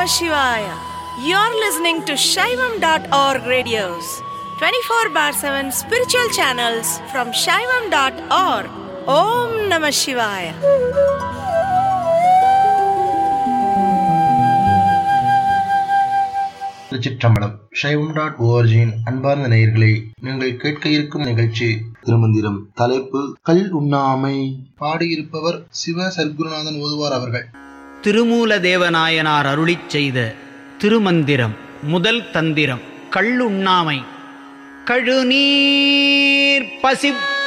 Namah Shivaya. You're listening to Shaivam.org radios, 24 bar 7 spiritual channels from Shaivam.org. Om Namah Shivaya. திருச்சிற்றம்பலம் சைவம் dot ஓஆர்ஜியின் அன்பார்ந்த நேயர்களே நீங்கள் கேட்க இருக்கும் நிகழ்ச்சி திருமந்திரம் தலைப்பு கல் உண்ணாமை பாடியிருப்பவர் சிவ சர்க்குருநாதன் ஓதுவார் அவர்கள் திருமூல தேவநாயனார் அருளிச் செய்த திருமந்திரம் முதல் தந்திரம் கள்ளுண்ணாமை கழுநீர் பசிப்